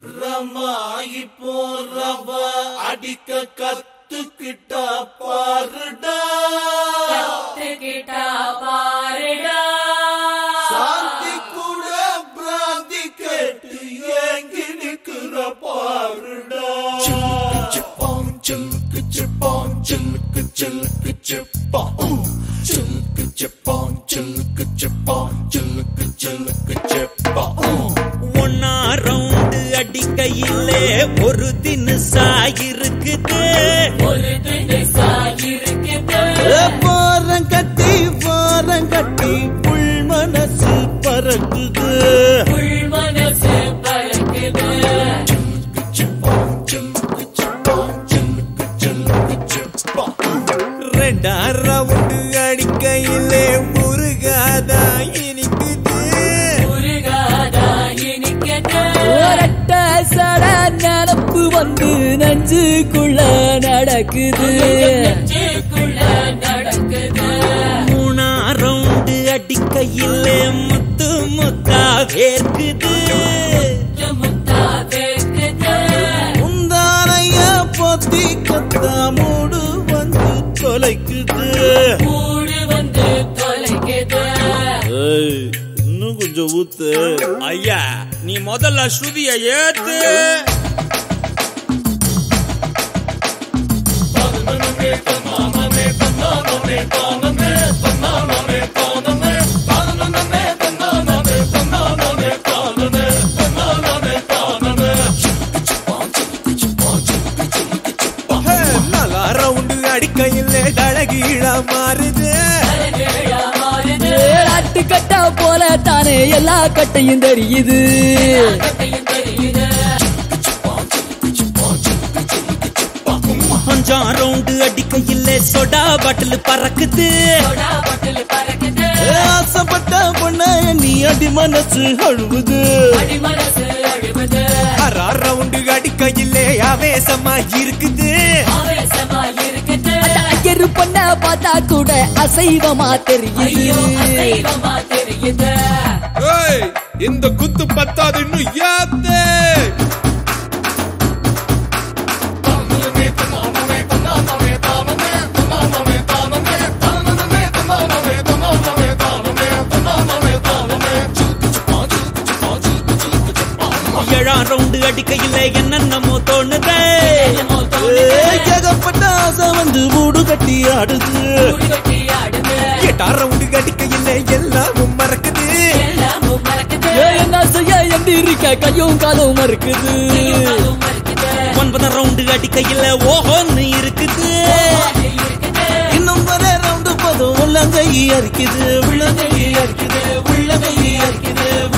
ரமாயி போறவ அடிக்க கத்துக்கிட்டா பாருடா கத்துக்கிட்டா பாருடா சாந்தி கூட பிராந்தி கேட்டு ஏங்கி நிக்கிற பாருடா சிப்பான் சில்லுக்கு சிப்பான் சில்லுக்கு சில்லுக்கு சிப்பா சில்லுக்கு சிப்பான் சில்லுக்கு சிப்பான் சில்லுக்கு சில்லுக்கு சிப்பா ஒன்னா ரவுண்டு அடிக்கையிலே ஒரு தினுசா இருக்குது ஒரு தினசா இருக்குது வாரம் கட்டி வாரம் கட்டி புல் மனசு பறக்குது உள் மனசு பறக்குது ரெண்டா ரவுண்டு அடிக்கையிலே முருகாதா இனிக்குது முருகாதா இனிக்குது ஒரட்ட சட நினப்பு வந்து நெஞ்சுக்குள்ள நடக்குது நெஞ்சுக்குள்ள நடக்குது மூணா ரவுண்டு அடிக்கையிலே முத்து முத்தா வேர்க்குது முத்தா வேர்க்குது முந்தானைய பொத்தி கத்தா மூடு வந்து தொலைக்குது கூடு வந்து தொலைக்குது இன்னும் கொஞ்சம் ஊத்து ஐயா நீ முதல்ல ஸ்ருதிய ஏத்து நல்லா ரவுண்டு அடிக்கையில் தழகீழ மாறுது அழகா மாறுது ஆட்டு கட்டா போல தானே எல்லா கட்டையும் தெரியுது கட்டையும் தெரியுது அஞ்சாம் ரவுண்டு அடிக்கையில் சொடா பாட்டில் பறக்குது சோடா பாட்டில் பறக்குது ஆசைப்பட்ட பொண்ண நீ அடி மனசு அழுவுது அடி மனசு அழுவது அறா ரவுண்டு அடிக்கையில் ஆவேசமா இருக்குது ஆவேசமா இருக்குது ஐயரு பொண்ண பார்த்தா கூட அசைவமா ஐயோ தெரியுது அசைவமா தெரியுது ஏய், இந்த குத்து பத்தாது இன்னும் ஏத்து ஏழாம் ரவுண்டு அடிக்கையில் என்னென்னமோ தோணுதே என்னமோ தோணுது. ஏகப்பட்ட ஆசை வந்து மூடு கட்டி ஆடுது கூடு கட்டி ஆடுது எட்டாம் ரவுண்டு அடிக்கையில் எல்லாமும் மறக்குது எல்லாமும் மறக்குது ஏ, என்ன செய்ய எந்திரிக்க கையும் காலும் மறுக்குது காலும் மறக்குது ஒன்பதாம் ரவுண்டு அடிக்கையில் ஓஹோன்னு இருக்குது அது இருக்குது இன்னும் வர ரவுண்டு போதும் உள்ளங்கை அரிக்குது உள்ளங்கை அரிக்குது உள்ளங்கை அரிக்குது